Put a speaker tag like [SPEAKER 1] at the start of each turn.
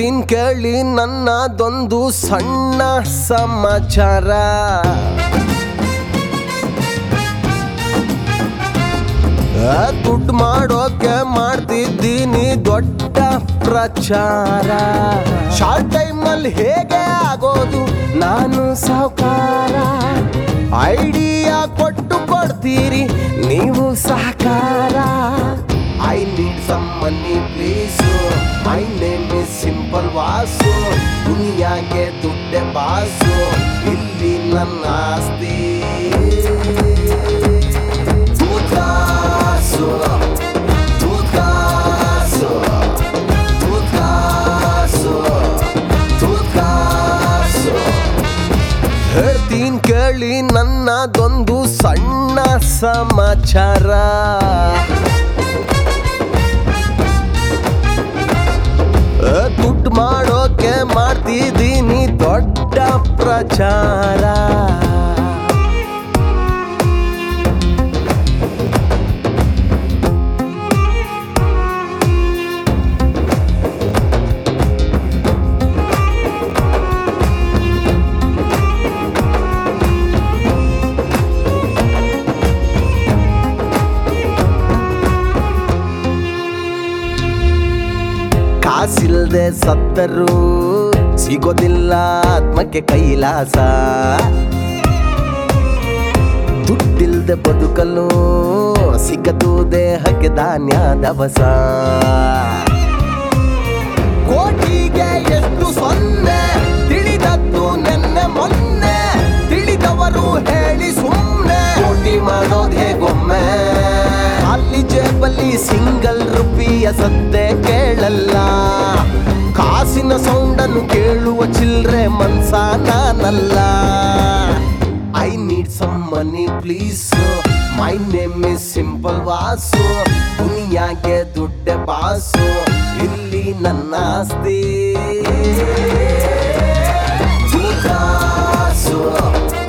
[SPEAKER 1] ಹೇಳ್ತೀನಿ ಕೇಳಿ ನನ್ನದೊಂದು ಸಣ್ಣ ಸಮಾಚಾರ ದುಡ್ಡು ಮಾಡೋಕೆ ಮಾಡ್ತಿದ್ದೀನಿ ದೊಡ್ಡ ಪ್ರಚಾರ ಶಾರ್ಟ್ ಟೈಮಲ್ಲಿ ಹೇಗೆ ಆಗೋದು ನಾನು ಸಾವುಕಾರ ಐಡಿಯಾ ಕೊಟ್ಟು ಕೊಡ್ತೀರಿ ನೀವು ಸಹಕಾರ I need some money please my name is simple Vasu ದುನಿಯಾಗೆ ದುಡ್ಡೆ ಬಾಸು ಇಲ್ಲಿ ನನ್ನ ಆಸ್ತಿ Tucaso, Tucaso, Tucaso, Tucaso. ಹೇಳ್ತೀನಿ ಕೇಳಿ ನನ್ನದೊಂದು ಸಣ್ಣ ಸಮಾಚಾರ ದುಡ್ಡು ಮಾಡೋಕೆ ಮಾಡ್ತಿದ್ದೀನಿ ದೊಡ್ಡ ಪ್ರಚಾರ ಕಾಸಿಲ್ದೆ ಸತ್ತರು ಸಿಗೋದಿಲ್ಲ ಆತ್ಮಕ್ಕೆ ಕೈಲಾಸ ದುಡ್ಡಿಲ್ದೆ ಬದುಕಲು ಸಿಗದು ದೇಹಕ್ಕೆ ಧಾನ್ಯ ದವಸ ಕೋಟಿಗೆ ಎಷ್ಟು ಸೊನ್ನೆ ತಿಳಿದದ್ದು ನೆನ್ನೆ ಮೊನ್ನೆ ತಿಳಿದವರು ಹೇಳಿ ಸುಮ್ಮನೆ ಕೋಟಿ ಮಾಡೋದು ಹೇಗೊಮ್ಮೆ ಅಲ್ಲಿ ಜೇಬಲ್ಲಿ ಸಿಂಗಲ್ ರುಪಿಯ ಸದ್ದೆ ಕೇಳಲ್ಲ ಕಾಸಿನ ಸೌಂಡನ್ನು ಕೇಳುವ ಚಿಲ್ರೆ ಮನ್ಸ ನಾನಲ್ಲ I need some money please my name is simple Vasu ದುನಿಯಾಗೆ ದುಡ್ಡೆ ಬಾಸು ಇಲ್ಲಿ ನನ್ನ ಆಸ್ತಿ ತುಕಾಸು